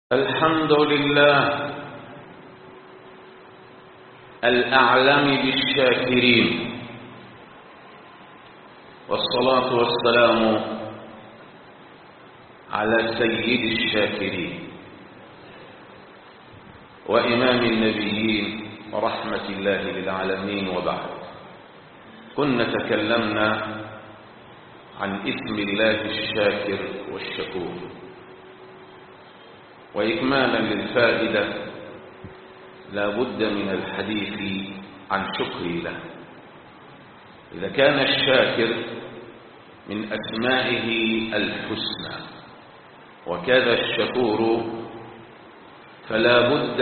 الحمد لله الأعلم بالشاكرين والصلاة والسلام على سيد الشاكرين وإمام النبيين ورحمة الله للعالمين وبعد كنا تكلمنا عن اسم الله الشاكر والشكور وإكمالا للفائدة لا بد من الحديث عن شكر الله إذا كان الشاكر من أسمائه الحسنى وكذا الشكور فلا بد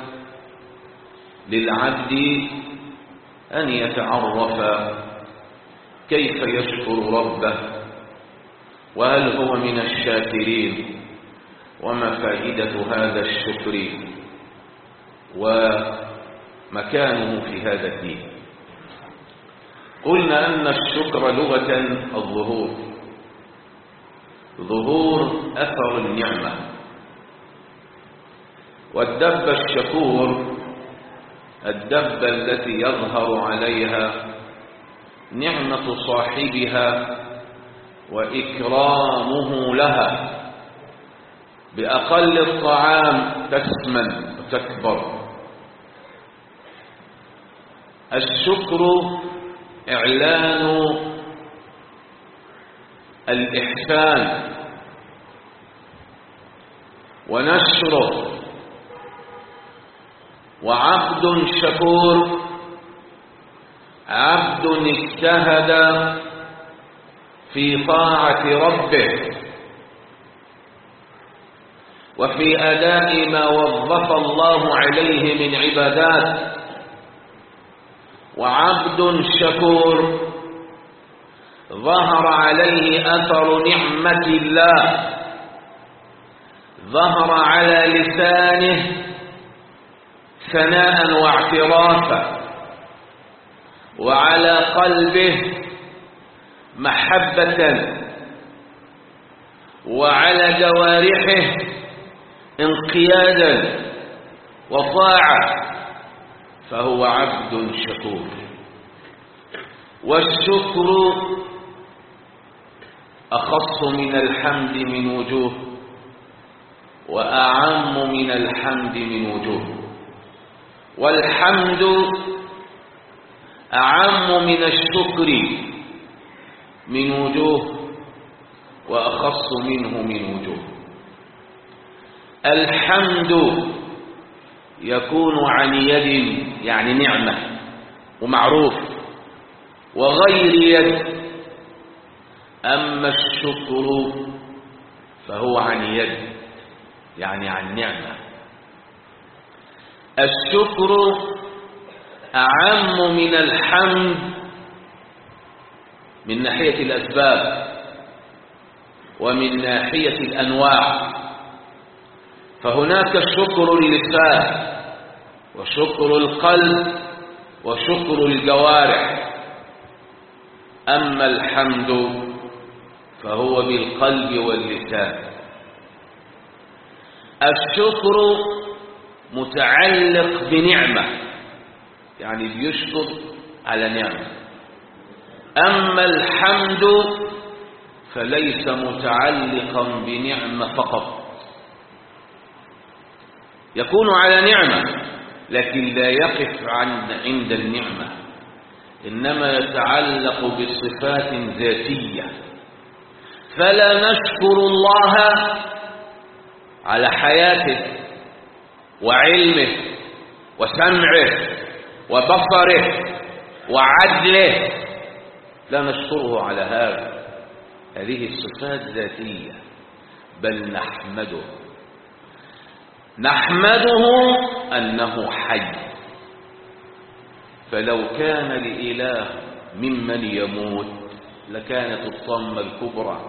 للعبد أن يتعرف كيف يشكر ربه وهل هو من الشاكرين وما فائدة هذا الشكر ومكانه في هذا الدين قلنا أن الشكر لغة الظهور ظهور أثر النعمة والدب الشكور الدبة التي يظهر عليها نعمة صاحبها وإكرامه لها بأقل الطعام تسمن وتكبر الشكر إعلان الإحسان ونشره وعبد شكور عبد اجتهد في طاعة ربه وفي أداء ما وظف الله عليه من عبادات وعبد شكور ظهر عليه أثر نعمة الله ظهر على لسانه ثناء واعترافا وعلى قلبه محبة وعلى جوارحه انقيادا وطاعة فهو عبد شكور والشكر أخص من الحمد من وجوه وأعم من الحمد من وجوه والحمد أعم من الشكر من وجوه وأخص منه من وجوه الحمد يكون عن يد يعني نعمة ومعروف وغير يد أما الشكر فهو عن يد يعني عن نعمة الشكر أعم من الحمد من ناحية الأسباب ومن ناحية الأنواع فهناك شكر اللسان وشكر القلب وشكر الجوارح أما الحمد فهو بالقلب واللسان الشكر متعلق بنعمة يعني بيشكر على نعمة أما الحمد فليس متعلقا بنعمة فقط يكون على نعمة لكن لا يقف عند عند النعمة إنما يتعلق بصفات ذاتية فلا نشكر الله على حياته وعلمه وسمعه وبصره وعدله لا نشكره على هذا هذه الصفات ذاتية بل نحمده نحمده أنه حي فلو كان لإله ممن يموت لكانت الطامة الكبرى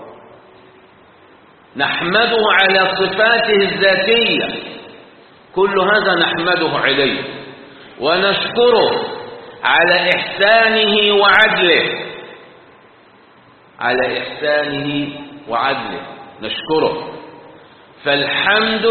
نحمده على صفاته الذاتية كل هذا نحمده عليه ونشكره على إحسانه وعدله على إحسانه وعدله نشكره فالحمد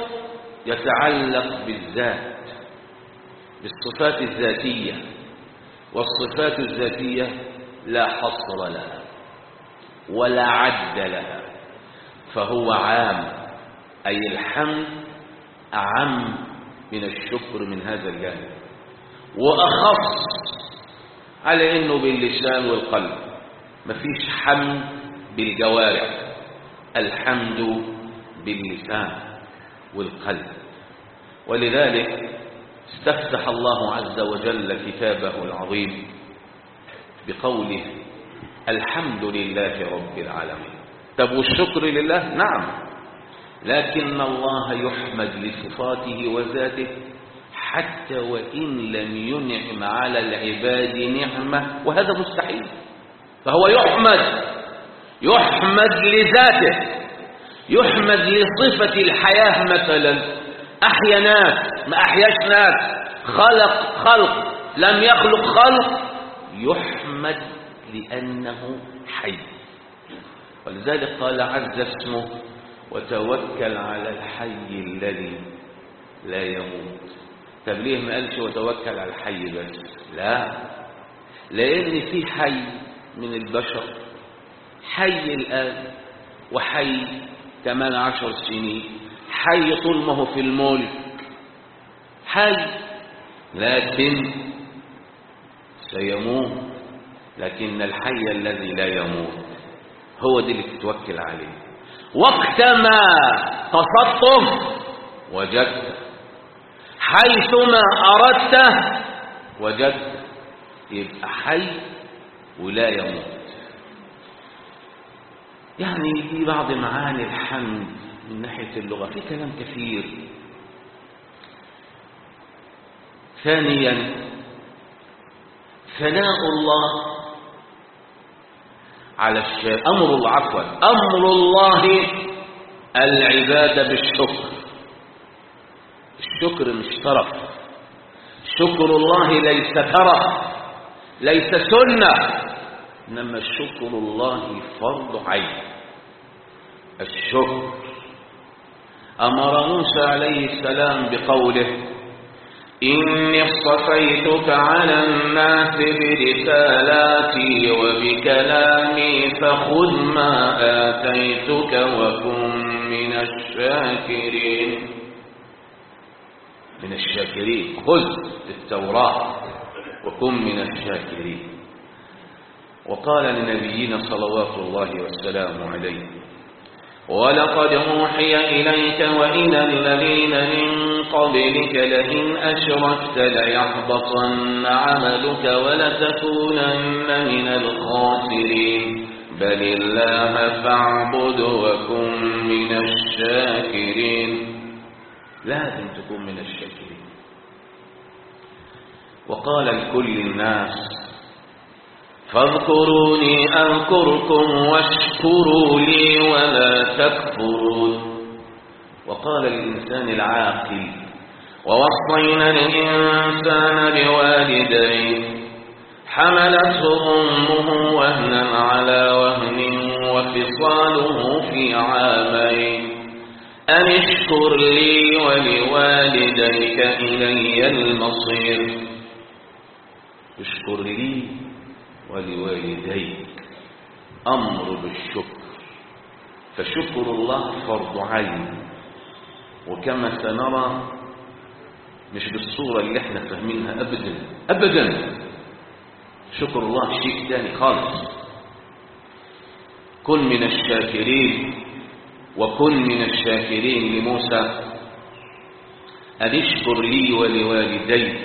يتعلق بالذات بالصفات الذاتية والصفات الذاتية لا حصر لها ولا عد لها فهو عام أي الحمد أعم من الشكر من هذا الجانب وأخص على إنه باللسان والقلب مفيش حمد بالجوارح الحمد باللسان والقلب ولذلك استفتح الله عز وجل كتابه العظيم بقوله الحمد لله رب العالمين طب والشكر لله نعم لكن الله يحمد لصفاته وذاته حتى وإن لم ينعم على العباد نعمة وهذا مستحيل فهو يحمد يحمد لذاته يحمد لصفة الحياة مثلا أحيا ناس ما أحياش ناس خلق خلق لم يخلق خلق يحمد لأنه حي ولذلك قال عز اسمه وتوكل على الحي الذي لا يموت طب ليه ما قالش وتوكل على الحي بس لا لأن في حي من البشر حي الآن وحي كمان عشر سنين حي طول ما هو في الملك حي لكن سيموت لكن الحي الذي لا يموت هو دي اللي تتوكل عليه وقتما قصدته وجدته حيثما أردته وجدته يبقى حي ولا يموت يعني دي بعض معاني الحمد من ناحية اللغة في كلام كثير ثانيا ثناء الله على الشيء أمر الله عفوا أمر الله العباد بالشكر الشكر مش طرف شكر الله ليس ترف ليس سنة إنما شكر الله فرض عين الشكر أمر موسى عليه السلام بقوله إني اصطفيتك على الناس برسالاتي وبكلامي فخذ ما آتيتك وكن من الشاكرين من الشاكرين خذ التوراة وكن من الشاكرين وقال لنبينا صلوات الله والسلام عليه ولقد أوحي إليك وإلى الذين من قبلك لئن أشركت ليحبطن عملك ولتكونن من الخاسرين بل الله فاعبد وكن من الشاكرين لازم تكون من الشاكرين وقال لكل الناس فاذكروني أذكركم واشكروا لي ولا تكفرون وقال الإنسان العاقل ووصينا الإنسان بوالديه حملته أمه وهنا على وهن وفصاله في عامين أن اشكر لي ولوالديك إلي المصير اشكر لي ولوالديك أمر بالشكر فشكر الله فرض عين وكما سنرى مش بالصورة اللي احنا فاهمينها أبدا أبدا شكر الله شيء تاني خالص كن من الشاكرين وكن من الشاكرين لموسى أن اشكر لي ولوالديك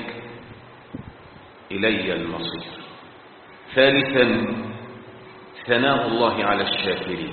إلي المصير ثالثا ثناء الله على الشاكرين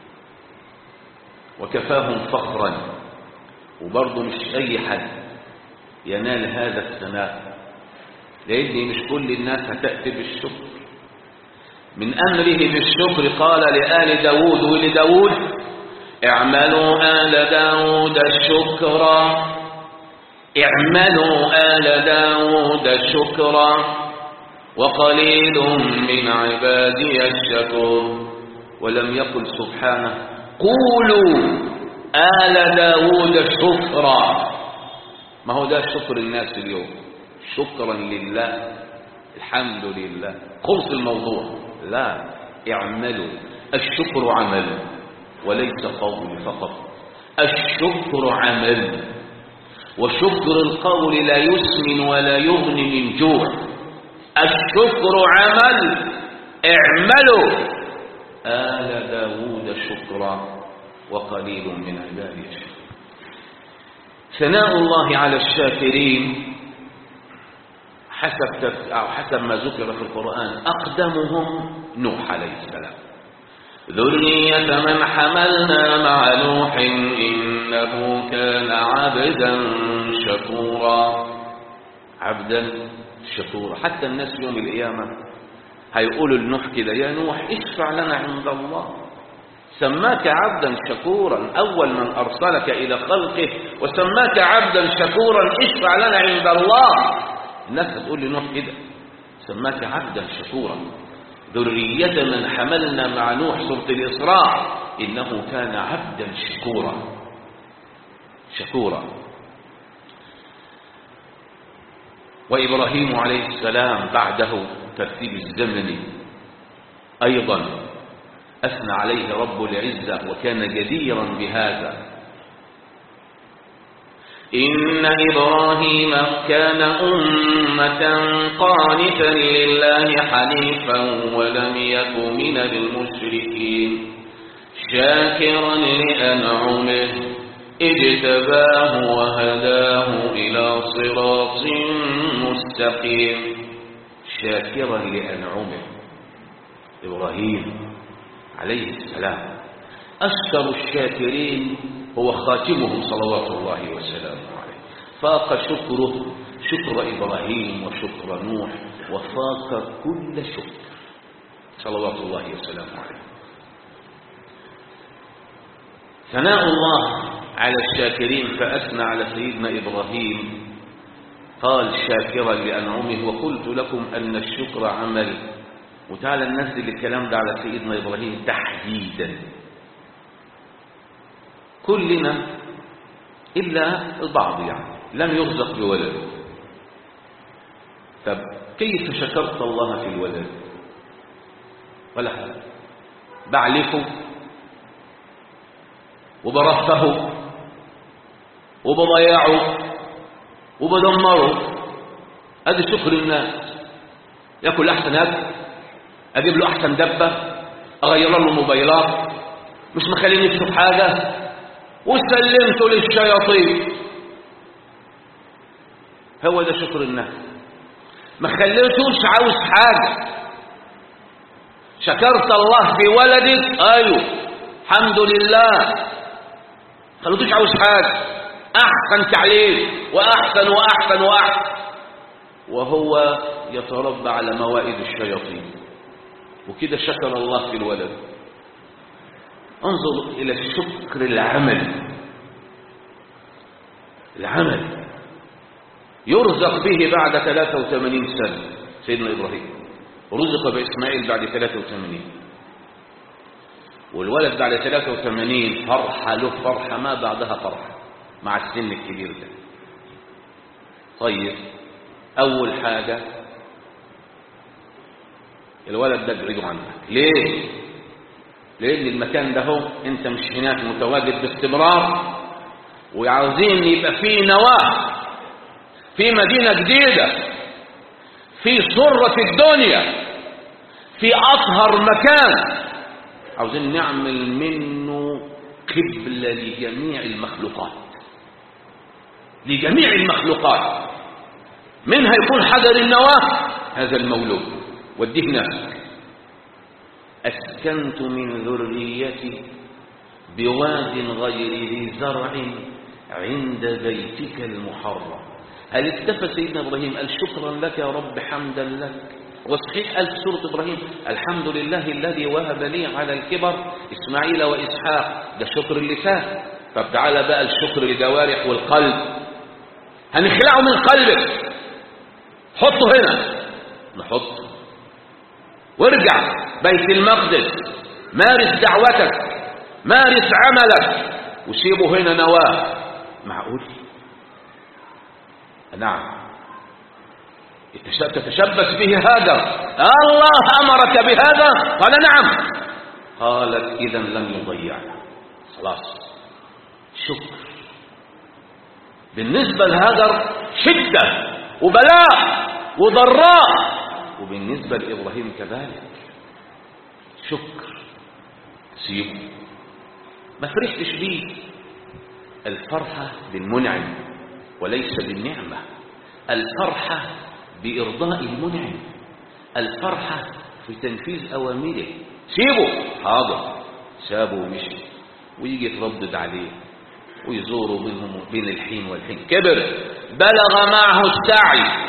وكفاهم فخرا وبرضه مش أي حد ينال هذا الثناء لأن مش كل الناس هتأتي بالشكر من أمره بالشكر قال لآل داود ولداود اعملوا آل داود شكرا اعملوا آل داود شكرا وقليل من عبادي الشكور ولم يقل سبحانه قولوا آل داود شكرا ما هو ده شكر الناس اليوم شكرا لله الحمد لله خلص الموضوع لا اعملوا الشكر عمل وليس قول فقط الشكر عمل وشكر القول لا يسمن ولا يغني من جوع الشكر عمل اعملوا آل داود شكرا وقليل من عبادي الشكر ثناء الله على الشاكرين حسب أو حسب ما ذكر في القرآن أقدمهم نوح عليه السلام ذرية من حملنا مع نوح إنه كان عبدا شكورا عبدا شكورا حتى الناس يوم القيامة هيقولوا لنوح كده يا نوح اشفع لنا عند الله سماك عبدا شكورا أول من أرسلك إلى خلقه وسماك عبدا شكورا اشفع لنا عند الله الناس هتقول لنوح كده سماك عبدا شكورا ذرية من حملنا مع نوح سورة الإسراء إنه كان عبدا شكورا شكورا وإبراهيم عليه السلام بعده ترتيب الزمني أيضا أثنى عليه رب العزة وكان جديرا بهذا إن إبراهيم كان أمة قانتا لله حنيفا ولم يك من المشركين شاكرا لأنعمه اجتباه وهداه إلى صراط مستقيم شاكرا لأنعمه إبراهيم عليه السلام أشكر الشاكرين هو خاتمهم صلوات الله وسلامه عليه فاق شكره شكر إبراهيم وشكر نوح وفاق كل شكر صلوات الله وسلامه عليه ثناء الله على الشاكرين فأثنى على سيدنا إبراهيم قال شاكرا لأنعمه وقلت لكم أن الشكر عمل وتعالى ننزل الكلام ده على سيدنا إبراهيم تحديدا كلنا إلا البعض يعني لم يرزق بولد طب كيف شكرت الله في الولد ولا حاجة بعلفه وبرفه وبضيعه وبدمره ادي شكر الناس ياكل احسن اكل اجيب له احسن دبه اغير له موبايلات مش مخليني يشوف حاجه وسلمته للشياطين هو ده شكر الناس ما خليتوش عاوز حاجه شكرت الله في ولدك ايوه الحمد لله خليتوش عاوز حاجه احسن تعليم واحسن واحسن واحسن وهو يتربى على موائد الشياطين وكده شكر الله في الولد انظر إلى الشكر العمل العمل يرزق به بعد 83 سنة سيدنا إبراهيم رزق بإسماعيل بعد 83 والولد بعد 83 فرحة له فرحة ما بعدها فرحة مع السن الكبير ده طيب أول حاجة الولد ده ابعده عنك ليه لأن المكان ده هو أنت مش هناك متواجد باستمرار وعاوزين يبقى فيه نواة في مدينة جديدة في سرة الدنيا في أطهر مكان عاوزين نعمل منه قبلة لجميع المخلوقات لجميع المخلوقات منها يكون حجر النواة هذا المولود وديه هناك أسكنت من ذريتي بواد غير ذي زرع عند بيتك المحرم هل اكتفى سيدنا إبراهيم قال شكرا لك يا رب حمدا لك وصحيح قال في سورة إبراهيم الحمد لله الذي وهب لي على الكبر إسماعيل وإسحاق ده شكر اللسان طب تعالى بقى الشكر الجوارح والقلب هنخلعه من قلبك حطه هنا نحطه وارجع بيت المقدس مارس دعوتك مارس عملك وسيبوا هنا نواه معقول نعم تتشبث به هذا الله أمرك بهذا قال نعم قالت إذا لم يضيعنا خلاص شكر بالنسبة لهاجر شدة وبلاء وضراء وبالنسبة لإبراهيم كذلك شكر سيبه ما فرحتش بيه الفرحة بالمنعم وليس بالنعمة الفرحة بإرضاء المنعم الفرحة في تنفيذ أوامره سيبه حاضر سابه ومشي ويجي يتردد عليه ويزوره بينهم بين الحين والحين كبر بلغ معه السعي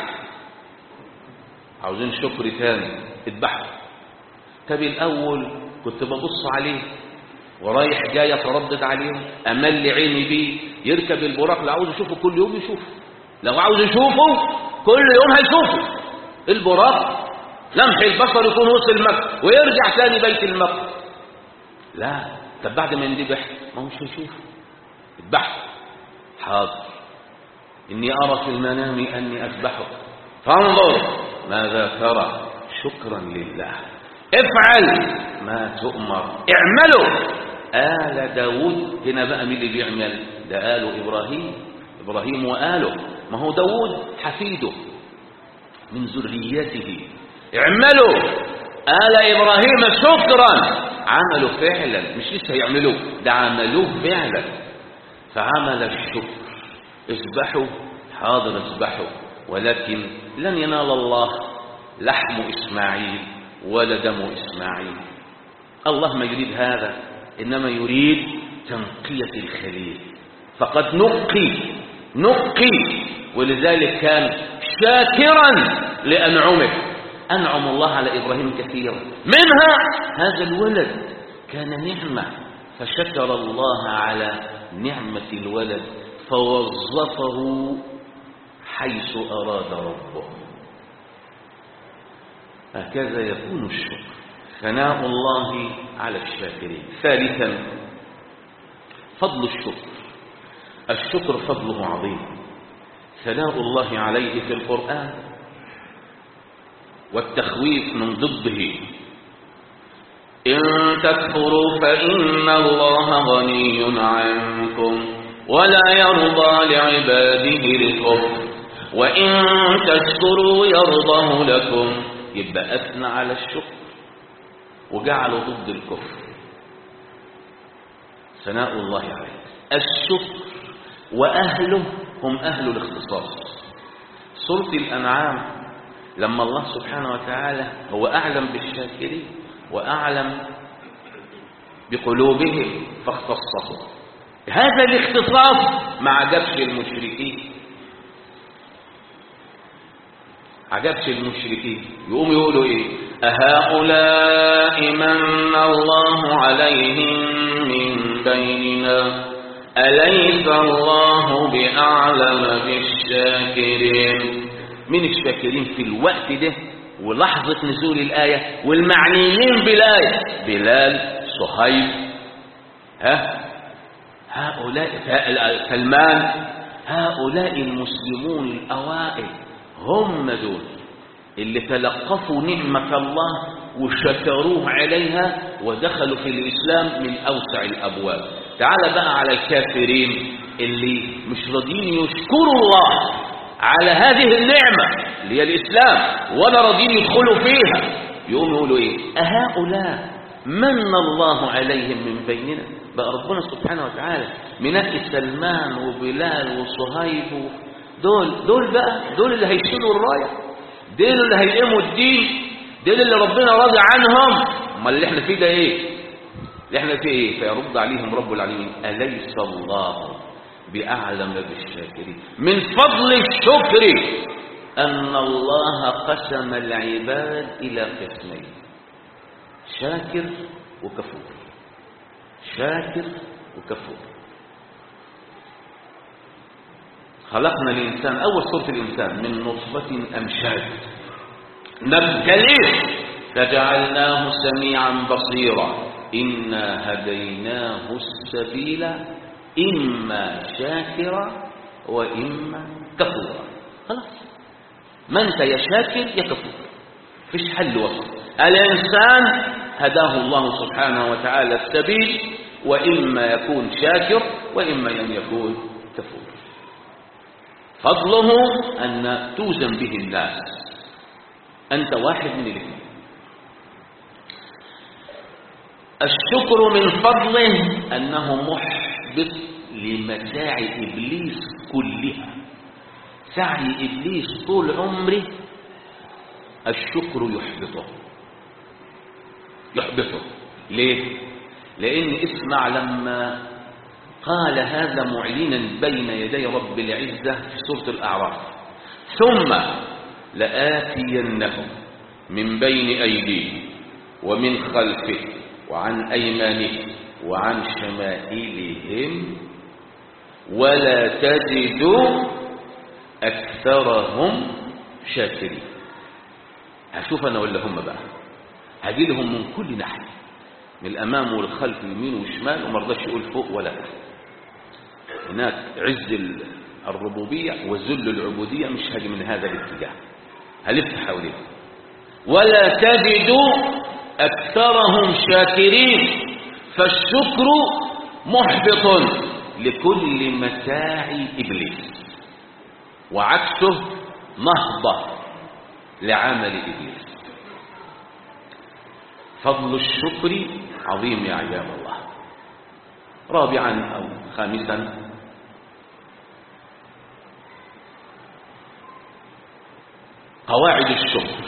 عاوزين شكر تاني اذبحه طب الأول كنت ببص عليه ورايح جاي اتردد عليه امل عيني بيه يركب البراق لو عاوز يشوفه كل يوم يشوفه لو عاوز يشوفه كل يوم هيشوفه البراق لمح البصر يكون وصل مكة ويرجع تاني بيت المقدس لا طب بعد ما يندبح ما هو مش هيشوفه اذبحه حاضر إني أرى في المنام أني أذبحك فانظر ماذا ترى شكرا لله افعل ما تؤمر اعملوا آل داود هنا بقى مين اللي بيعمل ده آل إبراهيم إبراهيم وآله ما هو داود حفيده من ذريته اعملوا آل إبراهيم شكرا عملوا فعلا مش لسه يعملوه ده عملوه فعلا فعمل الشكر اذبحوا حاضر اذبحوا ولكن لن ينال الله لحم إسماعيل ولا دم إسماعيل الله ما يريد هذا إنما يريد تنقية الخليل فقد نقي نقي ولذلك كان شاكرا لأنعمه أنعم الله على إبراهيم كثيرا منها هذا الولد كان نعمة فشكر الله على نعمة الولد فوظفه حيث أراد ربه هكذا يكون الشكر ثناء الله على الشاكرين ثالثا فضل الشكر الشكر فضله عظيم ثناء الله عليه في القرآن والتخويف من ضده إن تكفروا فإن الله غني عنكم ولا يرضى لعباده الكفر وإن تشكروا يرضه لكم يبقى أثنى على الشكر وجعله ضد الكفر ثناء الله عليه الشكر وأهله هم أهل الاختصاص سورة الأنعام لما الله سبحانه وتعالى هو أعلم بالشاكرين وأعلم بقلوبهم فاختصهم هذا الاختصاص ما عجبش المشركين عجبش المشركين يقوم يقولوا ايه أهؤلاء من الله عليهم من بيننا أليس الله بأعلم بالشاكرين من الشاكرين في الوقت ده ولحظة نزول الآية والمعنيين بالآية بلال صهيب ها هؤلاء سلمان هؤلاء المسلمون الأوائل هم دول اللي تلقفوا نعمة الله وشكروه عليها ودخلوا في الإسلام من أوسع الأبواب تعال بقى على الكافرين اللي مش راضيين يشكروا الله على هذه النعمة اللي هي الإسلام ولا راضيين يدخلوا فيها يقوموا يقولوا إيه أهؤلاء من الله عليهم من بيننا بقى ربنا سبحانه وتعالى منقي سلمان وبلال وصهيب دول دول بقى دول اللي هيشيلوا الرايه دول اللي هيقيموا الدين دول اللي ربنا راضي عنهم امال اللي احنا فيه ده ايه اللي احنا فيه ايه فيرد عليهم رب العالمين اليس الله باعلم بالشاكرين من فضل الشكر ان الله قسم العباد الى قسمين شاكر وكفور شاكر وكفور خلقنا الإنسان أول صورة الإنسان من نطفة أمشاج نبتليه فجعلناه سميعا بصيرا إنا هديناه السبيل إما شاكرا وإما كفورا خلاص ما أنت يا شاكر يا كفور فيش حل وسط الإنسان هداه الله سبحانه وتعالى السبيل وإما يكون شاكر وإما أن يكون كفور فضله أن توزن به الناس أنت واحد من الاثنين الشكر من فضله أنه محبط لمساعي إبليس كلها سعي إبليس طول عمره الشكر يحبطه يحبطه ليه؟ لأن اسمع لما قال هذا معلنا بين يدي رب العزة في سورة الأعراف ثم لآتينهم من بين أيديهم ومن خلفه وعن أيمانهم وعن شمائلهم ولا تجد أكثرهم شاكرين هشوف أنا ولا هم بقى هجي لهم من كل ناحية من الأمام والخلف يمين وشمال وما رضاش يقول فوق ولا تحت هناك عز الربوبية وذل العبودية مش هاجي من هذا الاتجاه هلف حواليهم ولا تجد أكثرهم شاكرين فالشكر محبط لكل مساعي إبليس وعكسه نهضة لعمل إبليس فضل الشكر عظيم يا عباد الله رابعا أو خامسا قواعد الشكر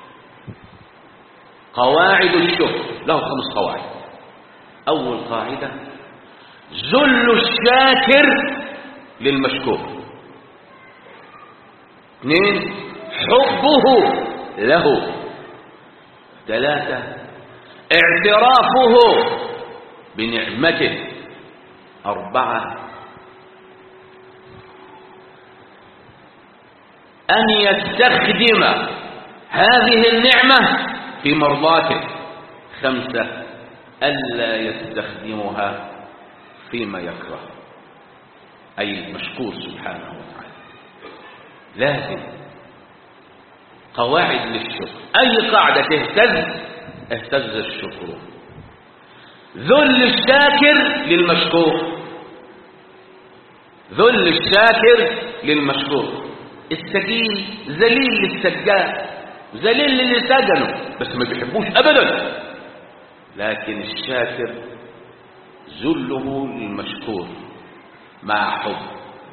قواعد الشكر له خمس قواعد أول قاعدة ذل الشاكر للمشكور اثنين حبه له ثلاثة اعترافه بنعمته أربعة أن يستخدم هذه النعمة في مرضاته خمسة ألا يستخدمها فيما يكره أي المشكور سبحانه وتعالى لازم قواعد للشكر أي قاعدة تهتز اهتز الشكر ذل الشاكر للمشكور ذل الشاكر للمشكور السجين ذليل للسجاد ذليل للي سجنه بس ما بيحبوش ابدا لكن الشاكر ذله للمشكور مع حب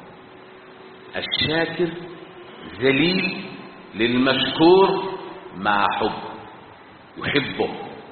الشاكر ذليل للمشكور مع حب يحبه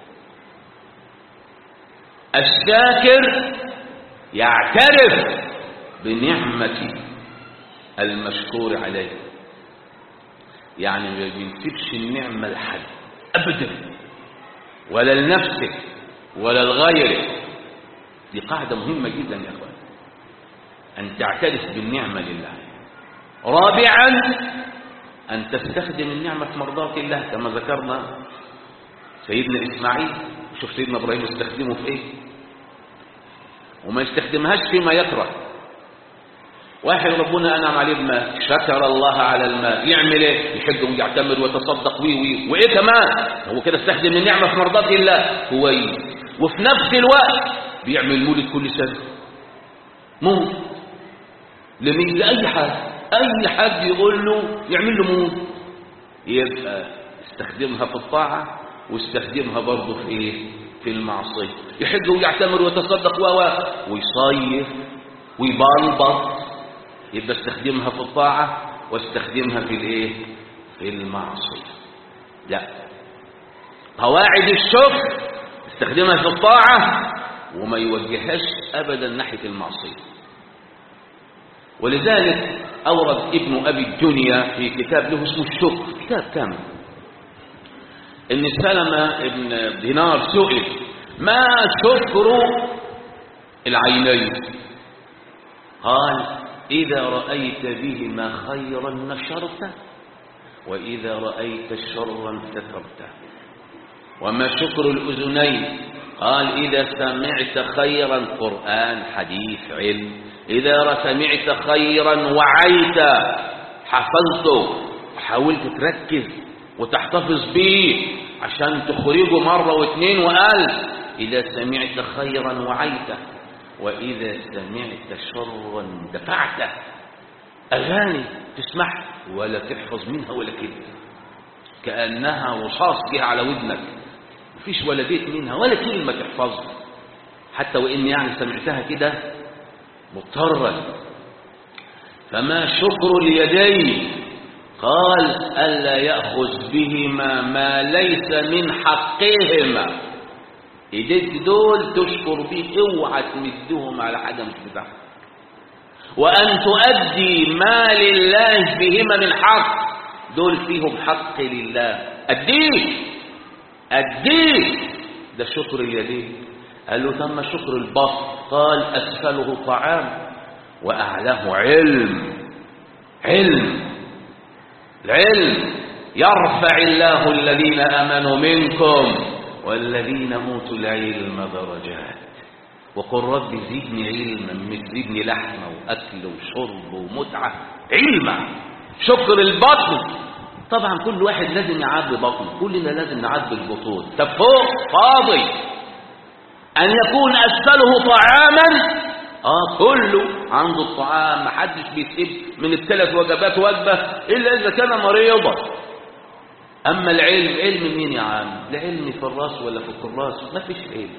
الشاكر يعترف بنعمة المشكور عليه يعني ما بينسبش النعمة لحد أبدا ولا لنفسه ولا لغيره دي قاعدة مهمة جدا يا أخوان أن تعترف بالنعمة لله رابعا أن تستخدم النعمة في مرضاة الله كما ذكرنا سيدنا إسماعيل شوف سيدنا إبراهيم استخدمه في إيه وما يستخدمهاش فيما يكره واحد ربنا أنعم عليه بماء شكر الله على الماء يعمل إيه يحج ويعتمر ويتصدق وي وي وإيه كمان هو كده استخدم النعمة في مرضاة الله كويس وفي نفس الوقت بيعمل مولد كل سنة مولد لمين لأي حد أي حد يقول له يعمل له مولد يبقى استخدمها في الطاعة واستخدمها برضه في ايه في المعصية يحج ويعتمر ويتصدق و ويصيف ويبلبط يبقى استخدمها في الطاعة واستخدمها في الايه في المعصية لا قواعد الشكر استخدمها في الطاعة وما يوجههاش ابدا ناحية المعصية ولذلك أورد ابن أبي الدنيا في كتاب له اسمه الشكر كتاب كامل ان سلمة ابن دينار سئل ما شكر العينين قال إذا رأيت بهما خيرا نشرت وإذا رأيت شرا سترت وما شكر الأذنين قال إذا سمعت خيرا قرآن حديث علم إذا سمعت خيرا وعيت حفظته وحاولت تركز وتحتفظ به عشان تخرجه مرة واثنين وألف إذا سمعت خيرا وعيته وإذا سمعت شرا دفعته أغاني تسمعها ولا تحفظ منها ولا كلمة كأنها وصاص جه على ودنك مفيش ولا بيت منها ولا كلمة تحفظها حتى وإن يعني سمعتها كده مضطرا فما شكر اليدين قال ألا يأخذ بهما ما ليس من حقهما ايديك دول تشكر بيه اوعى تمدهم على حاجة مش بتاعتك وأن تؤدي ما لله بهما من حق دول فيهم حق لله أديه أديه ده شكر اليدين قال له ثم شكر البطن قال أسفله طعام وأعلاه علم علم العلم يرفع الله الذين آمنوا منكم والذين أوتوا العلم درجات وقل رب زدني علما مش زدني لحمة وأكل وشرب ومتعة علما شكر البطن طبعا كل واحد لازم يعبي بطنه كلنا لازم نعبي البطون طب فوق فاضي أن يكون أسفله طعاما آه كله عنده الطعام محدش بيسيب من الثلاث وجبات وجبة إلا إذا كان مريضا أما العلم علم مين يا عم العلم في الراس ولا في الكراس ما فيش علم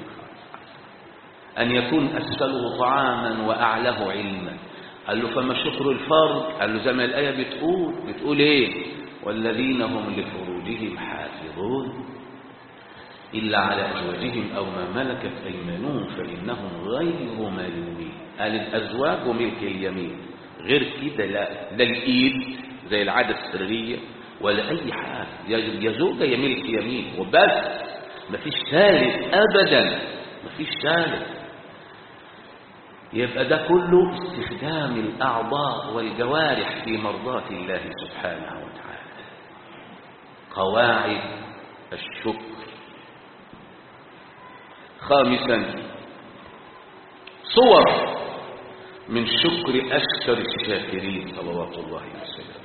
أن يكون أسفله طعاما وأعلاه علما قال له فما شكر الفرد قال له زي ما الآية بتقول بتقول إيه والذين هم لفروجهم حافظون إلا على أزواجهم أو ما ملكت أيمانهم فإنهم غير ملومين قال الأزواج وملك اليمين غير كده لا لا الإيد زي العادة السرية ولا أي حاجة يا زوجة يا ملك يمين وبس مفيش ثالث أبدا مفيش ثالث يبقى ده كله استخدام الأعضاء والجوارح في مرضاة الله سبحانه وتعالى قواعد الشكر خامسا صور من شكر أشكر الشاكرين صلوات الله وسلم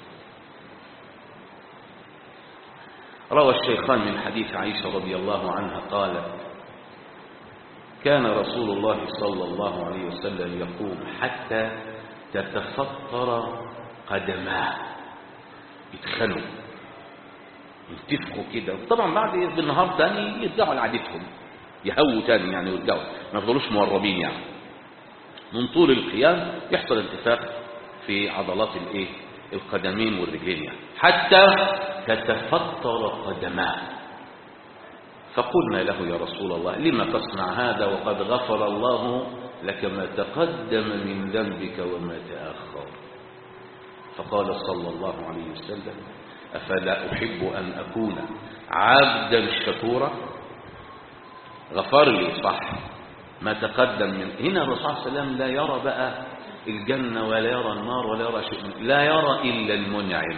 روى الشيخان من حديث عائشة رضي الله عنها قالت كان رسول الله صلى الله عليه وسلم يقوم حتى تتفطر قدماه يتخنوا ينتفخوا كده طبعا بعد بالنهار تاني يرجعوا لعادتهم يهووا تاني يعني ويرجعوا ما يفضلوش مورمين يعني من طول القيام يحصل انتفاخ في عضلات الايه القدمين والرجلين يعني حتى تتفطر قدماه فقلنا له يا رسول الله لما تصنع هذا وقد غفر الله لك ما تقدم من ذنبك وما تأخر فقال صلى الله عليه وسلم أفلا أحب أن أكون عبدا شكورا غفر لي صح ما تقدم من هنا الرسول صلى الله عليه وسلم لا يرى بقى الجنة ولا يرى النار ولا يرى شيء لا يرى إلا المنعم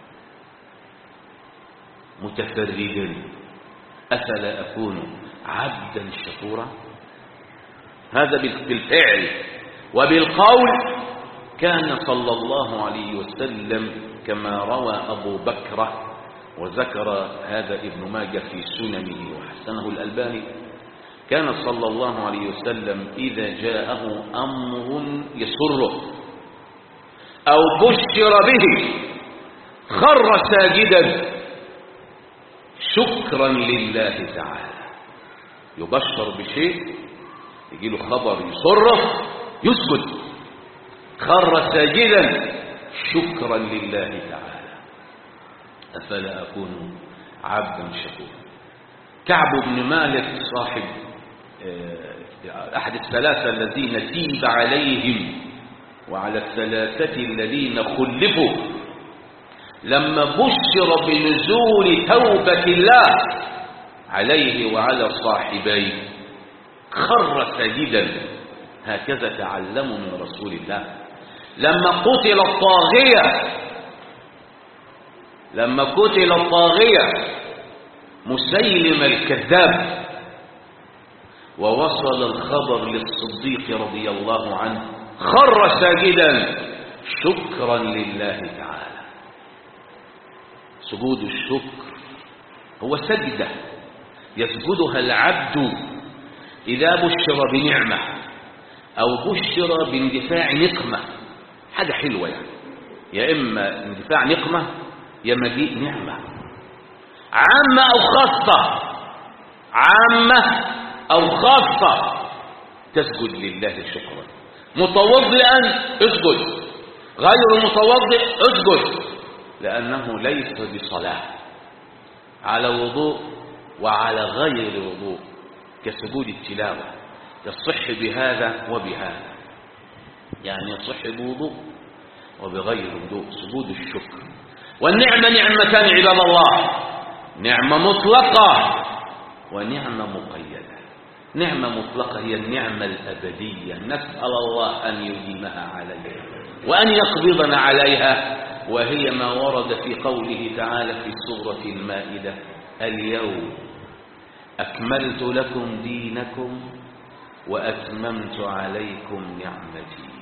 متفردا أفلا أكون عبدا شكورا هذا بالفعل وبالقول كان صلى الله عليه وسلم كما روى أبو بكر وذكر هذا ابن ماجه في سننه وحسنه الألباني كان صلى الله عليه وسلم إذا جاءه أمر يسره أو بشر به خر ساجدا شكرا لله تعالى يبشر بشيء يجي له خبر يسره يسكت خر ساجدا شكرا لله تعالى أفلا أكون عبدا شكورا كعب بن مالك صاحب أحد الثلاثة الذين تيب عليهم وعلى الثلاثة الذين خلفوا لما بشر بنزول توبة الله عليه وعلى صاحبيه خر ساجدا هكذا تعلموا من رسول الله لما قتل الطاغية لما قتل الطاغية مسيلم الكذاب ووصل الخبر للصديق رضي الله عنه خر ساجدا شكرا لله تعالى سجود الشكر هو سجدة يسجدها العبد إذا بشر بنعمة أو بشر باندفاع نقمة حاجة حلوة يعني يا إما اندفاع نقمة يا مجيء نعمة عامة أو خاصة عامة أو خاصة تسجد لله شكرا متوضئا اسجد غير متوضئ اسجد لأنه ليس بصلاة على وضوء وعلى غير وضوء كسجود التلاوة يصح بهذا وبهذا يعني يصح بوضوء وبغير وضوء سجود الشكر والنعمة نعمتان عباد الله نعمة مطلقة ونعمة مقيدة نعمة مطلقة هي النعمة الأبدية نسأل الله أن يديمها عليها وأن يقبضنا عليها وهي ما ورد في قوله تعالى في سورة المائدة اليوم أكملت لكم دينكم وأتممت عليكم نعمتي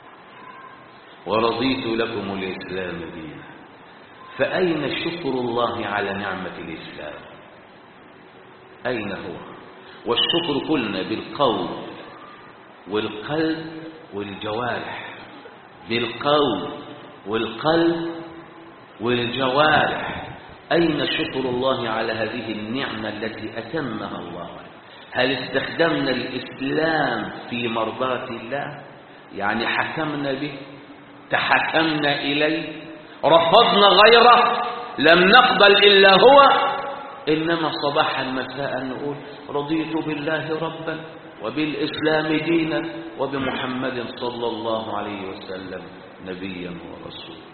ورضيت لكم الإسلام دينا فأين شكر الله على نعمة الإسلام أين هو والشكر قلنا بالقول والقلب والجوارح بالقول والقلب والجوارح أين شكر الله على هذه النعمة التي أتمها الله هل استخدمنا الإسلام في مرضاة الله يعني حكمنا به تحكمنا إليه رفضنا غيره لم نقبل إلا هو إنما صباحا مساء نقول رضيت بالله ربا وبالإسلام دينا وبمحمد صلى الله عليه وسلم نبيا ورسولا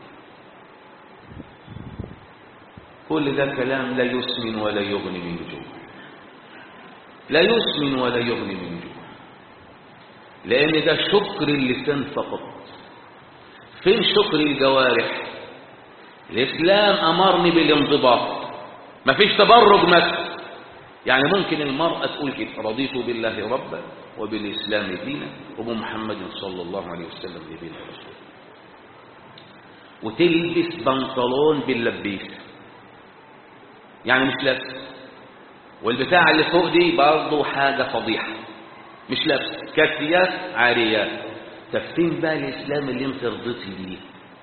كل ده كلام لا يسمن ولا يغني من جوع لا يسمن ولا يغني من جوع لأن ده شكر اللسان فقط فين شكر الجوارح الإسلام أمرني بالانضباط مفيش تبرج مثلا يعني ممكن المرأة تقول كده رضيت بالله ربا وبالإسلام دينا وبمحمد صلى الله عليه وسلم نبينا رسولا وتلبس بنطلون باللبيس يعني مش لابس والبتاع اللي فوق دي برضه حاجة فضيحة مش لابس كاسيات عاريات تفين بقى الإسلام اللي انت رضيتي بيه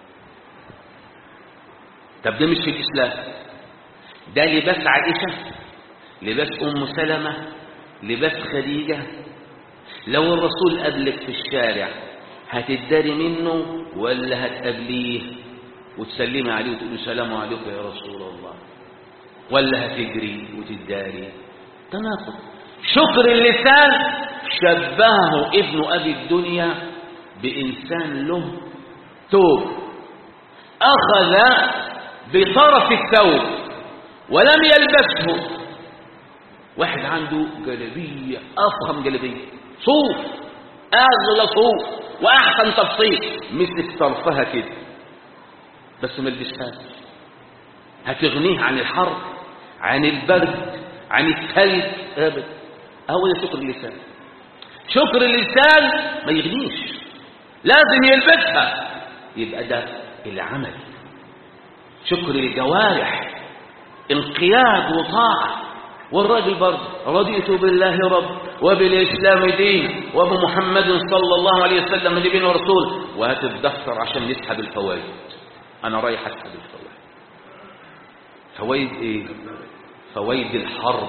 طب ده مش في الإسلام ده لباس عائشة لباس أم سلمة لباس خديجة لو الرسول قابلك في الشارع هتداري منه ولا هتقابليه وتسلمي عليه وتقولي سلام عليكم يا رسول الله ولا هتجري وتداري تناقض شكر اللسان شبهه ابن أبي الدنيا بإنسان له توب أخذ بطرف الثوب ولم يلبسه واحد عنده جلبية أفخم جلبية صوف أغلى صوف وأحسن تفصيل مسك طرفها كده بس ما لبسهاش هتغنيه عن الحر عن البرد عن الثلج ابدا هو ده شكر اللسان شكر اللسان ما يغنيش لازم يلبسها يبقى ده العمل شكر الجوارح انقياد وطاعة والراجل برضه رضيت بالله رب وبالإسلام دين وبمحمد صلى الله عليه وسلم نبي ورسول وهات الدفتر عشان نسحب الفوائد أنا رايح أسحب الفوائد فوائد إيه؟ فوائد الحرب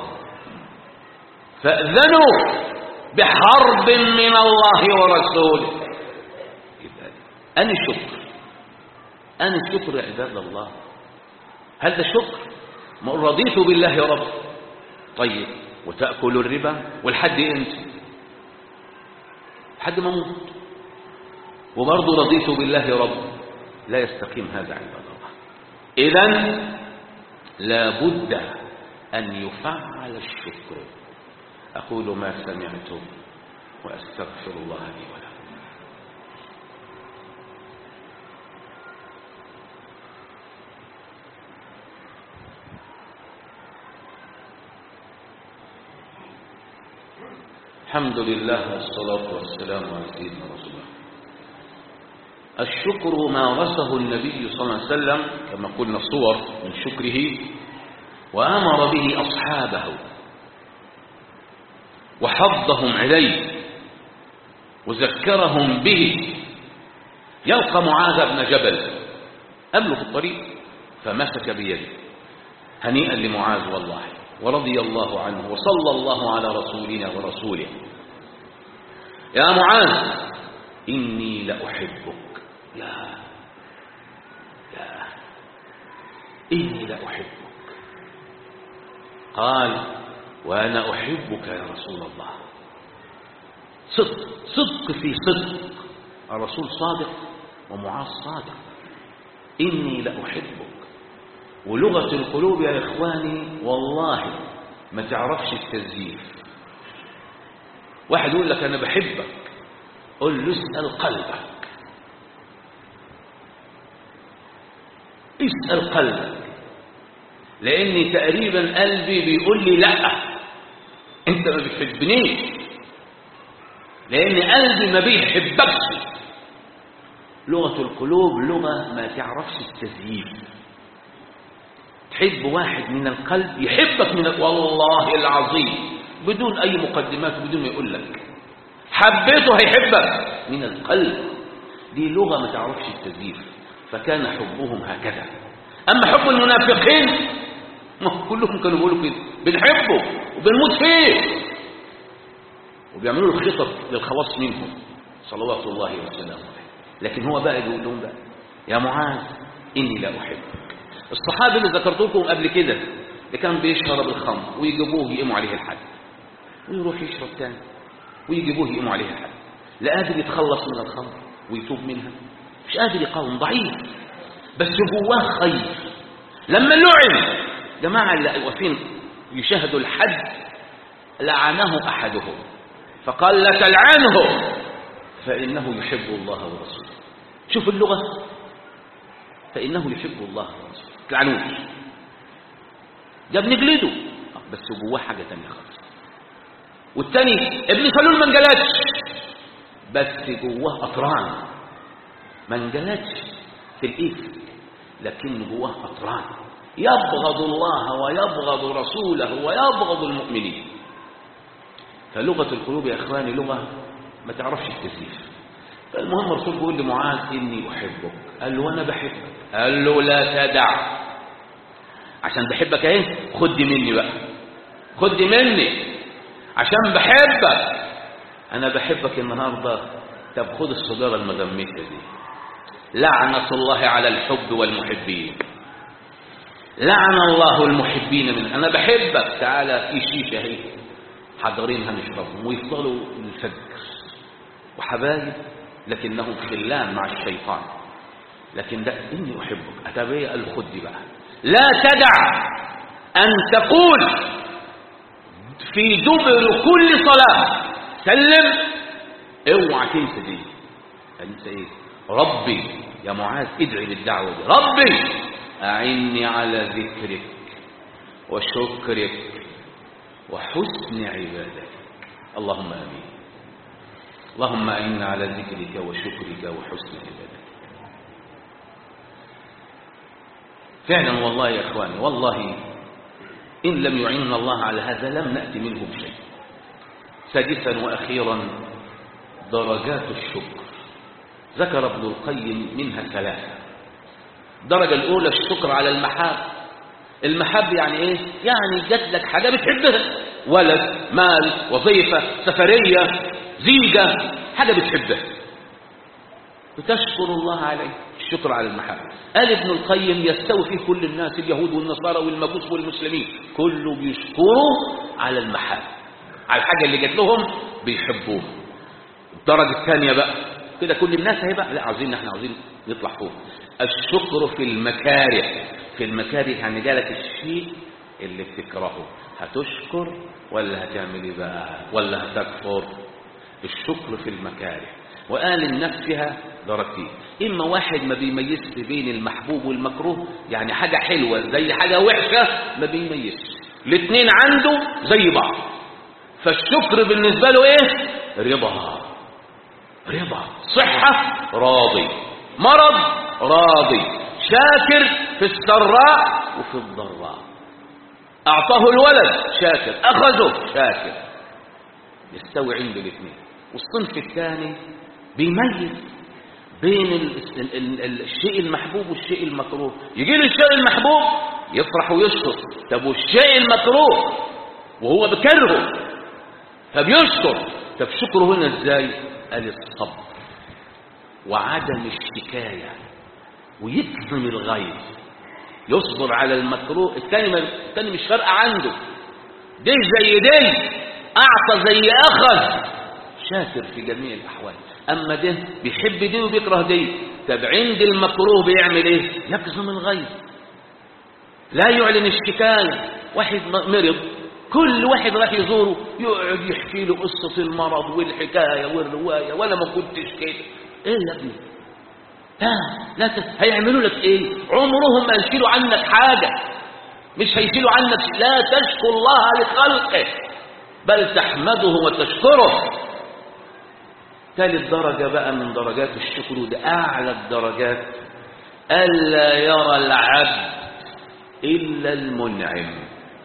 فأذنوا بحرب من الله ورسوله يبقى أنا شكر أنا شكر عباد الله هل ده شكر ما رضيت بالله رب طيب وتأكل الربا والحد انت حد ما موت وبرضه رضيت بالله رب لا يستقيم هذا عباد الله إذا لابد أن يفعل الشكر أقول ما سمعتم وأستغفر الله لي ولكم الحمد لله والصلاة والسلام على سيدنا رسول الله الشكر مارسه النبي صلى الله عليه وسلم كما قلنا الصور من شكره وأمر به أصحابه وحضهم عليه وذكرهم به يلقى معاذ بن جبل قبله في الطريق فمسك بيده هنيئا لمعاذ والله ورضي الله عنه وصلى الله على رسولنا ورسوله يا معاذ إني لأحبك لا لا إني لأحبك قال وأنا أحبك يا رسول الله صدق صدق في صدق الرسول صادق ومعاذ صادق إني لأحبك ولغة القلوب يا إخواني والله ما تعرفش التزييف واحد يقول لك أنا بحبك قل له اسأل قلبك اسأل قلبك لأني تقريبا قلبي بيقول لي لا أنت ما بتحبنيش لأن قلبي ما بيحبكش لغة القلوب لغة ما تعرفش التزييف تحب واحد من القلب يحبك من والله العظيم بدون أي مقدمات بدون ما يقول لك حبيته هيحبك من القلب دي لغة ما تعرفش التزييف فكان حبهم هكذا أما حب المنافقين ما كلهم كانوا بيقولوا كده بنحبه وبنموت فيه وبيعملوا له خطط للخلاص منهم صلوات الله وسلامه لكن هو بقى يقول لهم بقى يا معاذ إني لا أحبك الصحابي اللي ذكرت لكم قبل كده اللي كان بيشرب الخمر ويجيبوه يقيموا عليه الحد ويروح يشرب تاني ويجيبوه يقيموا عليه الحد لا قادر يتخلص من الخمر ويتوب منها مش قادر يقاوم ضعيف بس جواه خير لما لعن جماعة اللي واقفين يشاهدوا الحد لعنه أحدهم فقال لا تلعنه فإنه يحب الله ورسوله شوف اللغة فإنه يحب الله ورسوله تلعنوش ده بنجلده بس جواه حاجة تانية خالص والتاني ابن سلول ما انجلدش بس جواه أطران ما انجلدش في الإثم لكن جواه أطران يبغض الله ويبغض رسوله ويبغض المؤمنين فلغة القلوب يا إخواني لغة ما تعرفش التزييف فالمهم الرسول بيقول لمعاذ إني أحبك قال له وأنا بحبك قال له لا تدع عشان بحبك اهي خد دي مني بقى خد دي مني عشان بحبك أنا بحبك النهاردة طب خد الصدارة المغمسة دي لعنة الله على الحب والمحبين لعن الله المحبين من أنا بحبك تعالى في شيشة اهي حاضرين هنشربهم ويفضلوا للفجر وحبايب لكنهم خلان مع الشيطان لكن ده إني أحبك أتابعي الخد بقى لا تدع أن تقول في دبر كل صلاة سلم اوعى تنسى دي انسى ايه ربي يا معاذ ادعي بالدعوة دي ربي أعني على ذكرك وشكرك وحسن عبادتك اللهم امين اللهم اعنا على ذكرك وشكرك وحسن عبادتك فعلا والله يا اخواني والله ان لم يعيننا الله على هذا لم ناتي منه بشيء سادسا واخيرا درجات الشكر ذكر ابن القيم منها ثلاثه الدرجه الاولى الشكر على المحاب المحب يعني ايه يعني جات لك حاجه بتحبها ولد مال وظيفه سفريه زيجه حاجه بتحبها بتشكر الله عليه الشكر على المحبه قال ابن القيم يستوي فيه كل الناس اليهود والنصارى والمجوس والمسلمين كله بيشكروا على المحبه على الحاجه اللي جات لهم بيحبوها الدرجه الثانيه بقى كده كل الناس هيبقى لا عاوزين احنا عاوزين نطلع فوق الشكر في المكاره في المكاره يعني جالك الشيء اللي بتكرهه هتشكر ولا هتعمل ايه بقى ولا هتكفر الشكر في المكاره وقال النفس فيها درجتين اما واحد ما بيميزش بين المحبوب والمكروه يعني حاجه حلوه زي حاجه وحشه ما بيميزش الاثنين عنده زي بعض فالشكر بالنسبة له ايه رضا رضا صحة راضي مرض راضي شاكر في السراء وفي الضراء أعطاه الولد شاكر أخذه شاكر يستوي عنده الاثنين والصنف الثاني بيميز بين ال ال ال ال الشيء المحبوب والشيء المكروه يجي له الشيء المحبوب يفرح ويشكر طب والشيء المكروه وهو بكرهه فبيشكر طب شكره هنا ازاي قال الصبر وعدم الشكاية ويكظم الغيظ يصبر على المكروه الكلمة الثاني مش فارقة عنده دي زي دي أعطى زي أخذ شاكر في جميع الأحوال أما ده بيحب دي وبيكره دي طب عند المكروه بيعمل إيه يكظم الغيظ لا يعلن الشكاية واحد مرض كل واحد راح يزوره يقعد يحكي له قصة المرض والحكاية والرواية ولا ما كنتش كده ايه يا ابني لا لا ت... هيعملوا لك ايه عمرهم ما يشيلوا عنك حاجة مش هيشيلوا عنك لا تشكر الله لخلقه بل تحمده وتشكره ثالث درجة بقى من درجات الشكر وده أعلى الدرجات ألا يرى العبد إلا المنعم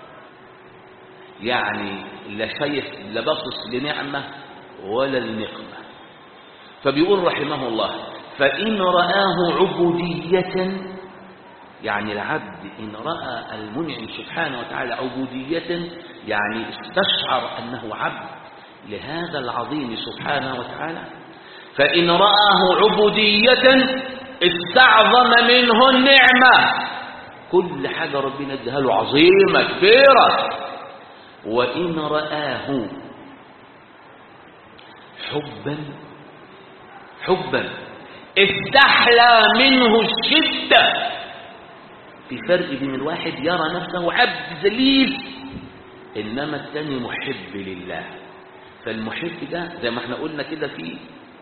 يعني لا شايف لا باصص لنعمة ولا النقمة فبيقول رحمه الله فإن رآه عبودية يعني العبد إن رأى المنعم سبحانه وتعالى عبودية يعني استشعر أنه عبد لهذا العظيم سبحانه وتعالى فإن رآه عبودية استعظم منه النعمة كل حاجة ربنا ادها له عظيمة كبيرة وإن رآه حبا حبا استحلى منه الشدة في فرق بين الواحد يرى نفسه عبد ذليل إنما الثاني محب لله فالمحب ده زي ما احنا قلنا كده في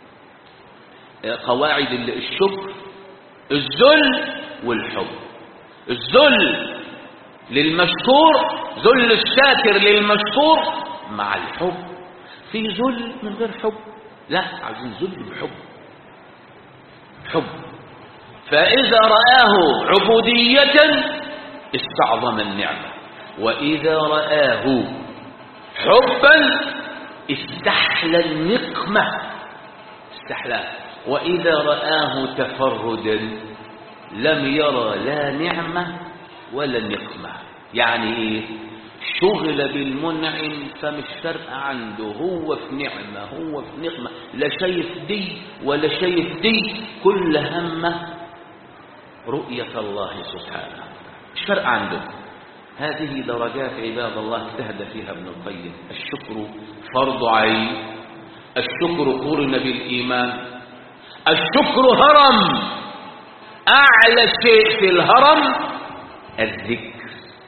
قواعد الشكر الذل والحب الذل للمشكور ذل الشاكر للمشكور مع الحب في ذل من غير حب لا عايزين ذل بحب حب فإذا رآه عبودية استعظم النعمة وإذا رآه حبا استحلى النقمة استحلى وإذا رآه تفردا لم يرى لا نعمة ولا نقمة يعني إيه شغل بالمنعم فمش فارقة عنده هو في نعمة هو في نقمة لا شايف دي ولا شايف دي كل همه رؤية الله سبحانه مش فارقة عنده هذه درجات عباد الله اجتهد فيها ابن القيم الشكر فرض عين الشكر قرن بالإيمان الشكر هرم أعلى شيء في الهرم الذكر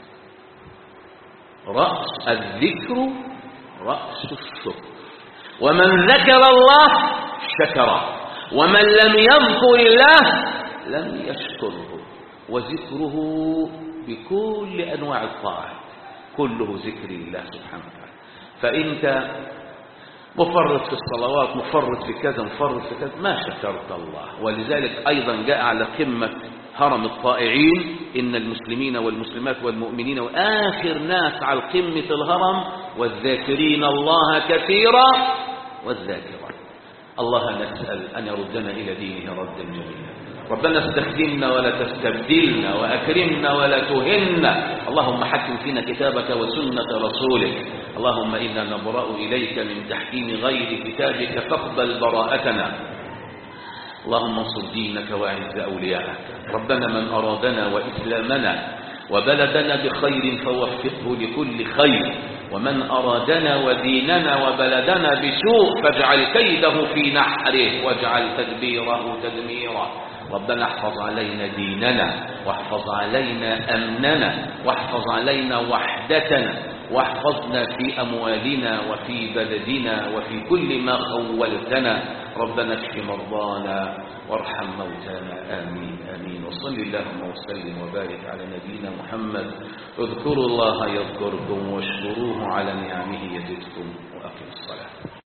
رأس الذكر رأس الشكر ومن ذكر الله شكر ومن لم يذكر الله لم يشكره وذكره بكل أنواع الطاعات كله ذكر الله سبحانه وتعالى فأنت مفرط في الصلوات مفرط في كذا مفرط في كذا ما شكرت الله ولذلك أيضا جاء على قمة هرم الطائعين إن المسلمين والمسلمات والمؤمنين وآخر ناس على قمة الهرم والذاكرين الله كثيرا والذاكرات الله نسأل أن يردنا إلى دينه ردا جميلا ربنا استخدمنا ولا تستبدلنا وأكرمنا ولا تهنا اللهم حكم فينا كتابك وسنة رسولك اللهم إنا نبرأ إليك من تحكيم غير كتابك فاقبل براءتنا اللهم انصر دينك واعز أولياءك ربنا من أرادنا وإسلامنا وبلدنا بخير فوفقه لكل خير ومن أرادنا وديننا وبلدنا بسوء فاجعل كيده في نحره واجعل تدبيره تدميرا ربنا احفظ علينا ديننا واحفظ علينا أمننا واحفظ علينا وحدتنا واحفظنا في أموالنا وفي بلدنا وفي كل ما خولتنا ربنا اشف مرضانا وارحم موتانا آمين, آمين آمين وصل اللهم وسلم وبارك على نبينا محمد اذكروا الله يذكركم واشكروه على نعمه يزدكم وأقم الصلاة